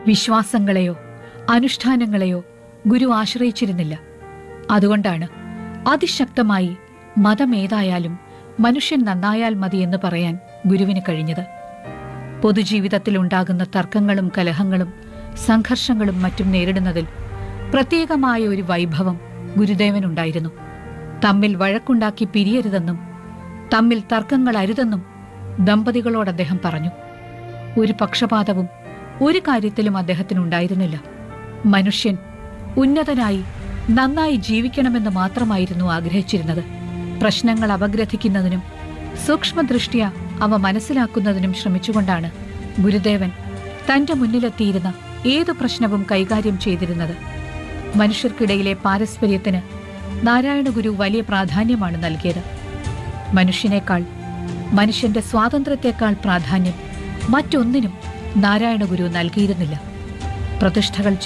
വിശ്വാസങ്ങളെയോ അനുഷ്ഠാനങ്ങളെയോ ഗുരു ആശ്രയിച്ചിരുന്നില്ല അതുകൊണ്ടാണ് അതിശക്തമായി മതമേതായാലും മനുഷ്യൻ നന്നായാൽ മതി എന്ന് പറയാൻ ഗുരുവിന് കഴിഞ്ഞത് പൊതുജീവിതത്തിൽ ഉണ്ടാകുന്ന തർക്കങ്ങളും കലഹങ്ങളും സംഘർഷങ്ങളും മറ്റും നേരിടുന്നതിൽ പ്രത്യേകമായ ഒരു വൈഭവം ഗുരുദേവനുണ്ടായിരുന്നു തമ്മിൽ വഴക്കുണ്ടാക്കി പിരിയരുതെന്നും തമ്മിൽ തർക്കങ്ങൾ അരുതെന്നും ദമ്പതികളോട് അദ്ദേഹം പറഞ്ഞു ഒരു പക്ഷപാതവും ഒരു കാര്യത്തിലും അദ്ദേഹത്തിനുണ്ടായിരുന്നില്ല മനുഷ്യൻ ഉന്നതനായി നന്നായി ജീവിക്കണമെന്ന് മാത്രമായിരുന്നു ആഗ്രഹിച്ചിരുന്നത് പ്രശ്നങ്ങൾ അപഗ്രഥിക്കുന്നതിനും സൂക്ഷ്മദൃഷ്ട്യ അവ മനസ്സിലാക്കുന്നതിനും ശ്രമിച്ചുകൊണ്ടാണ് ഗുരുദേവൻ തന്റെ മുന്നിലെത്തിയിരുന്ന ഏതു പ്രശ്നവും കൈകാര്യം ചെയ്തിരുന്നത് മനുഷ്യർക്കിടയിലെ പാരസ്പര്യത്തിന് നാരായണ ഗുരു വലിയ പ്രാധാന്യമാണ് നൽകിയത് മനുഷ്യനേക്കാൾ മനുഷ്യന്റെ സ്വാതന്ത്ര്യത്തെക്കാൾ പ്രാധാന്യം മറ്റൊന്നിനും നാരായണ ഗുരു നൽകിയിരുന്നില്ല പ്രതിഷ്ഠകൾ